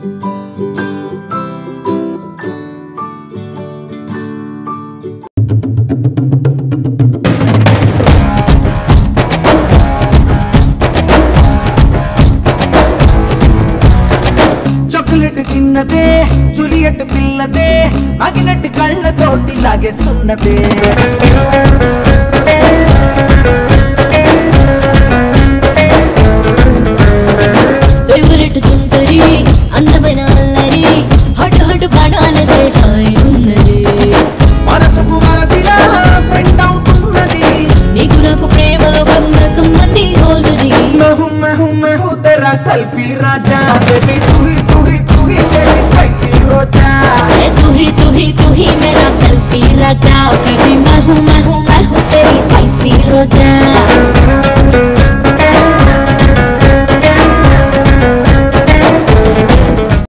chocolate చిన్నదే Juliet పిల్లదే అగినట్టు కళ్ళతోటి లాగేస్తున్నదే favourite తుంటరి అందమైన అల్లరి హట్ హట్ బాణాలసే హాయ్ ఉన్నది మనసుకు మనసిలా ఫ్రెండ్ అవుతున్నది నీకు నాకు ప్రేమలో కమ్మకం మంది హోల్డ్ మెహు మెహు మెహు తెరా సెల్ఫీ రాజా బేబీ